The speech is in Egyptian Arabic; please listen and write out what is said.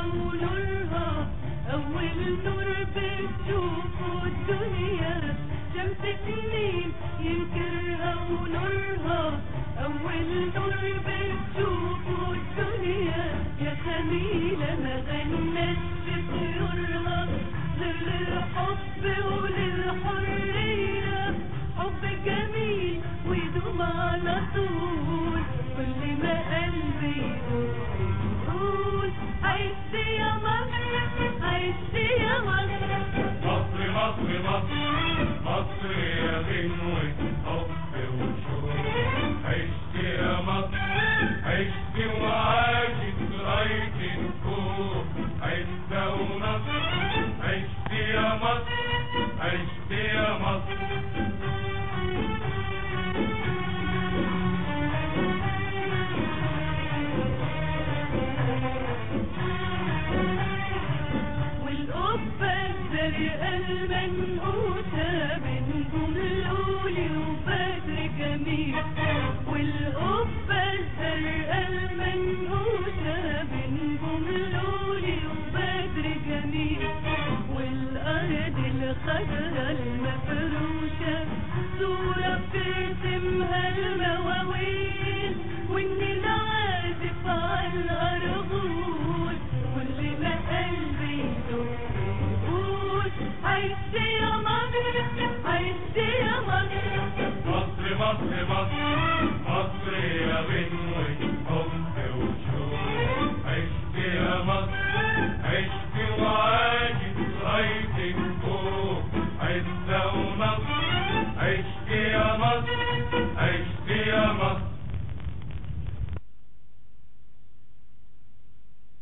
ونورها أول نور بتشوفه الدنيا شمس سنين ينكرها ونورها أول نور بتشوفه الدنيا يا خميلة ما غنتش طيورها غير للحب وللحرية حب جميل ويدوم على طول كل ما قلبي يقول يقول عشت يا مصر عشت يا مصر مصر مصر مصر مصر يا غنوة حب وشوق عشت يا مصر عشت وعاشت رايت الفوق عزة ونصر عشت يا مصر عشت يا مصر والقبة الزرقاء المنقوشة بنجوم اللولي وبدر جميل والقبة الزرقاء المنقوشة بنجوم اللولي وبدر جميل والأرض الخضراء المفروشة صورة بترسمها المواويل والنيل عازف على الأرجول كل ما قلبي يقول عشت يا مصر عشت يا مصر مصر مصر مصر مصر يا غنوة حب وشوق عشت يا مصر عشت وعاشت رايت فوق عزة ونصر عشت يا مصر عشت يا مصر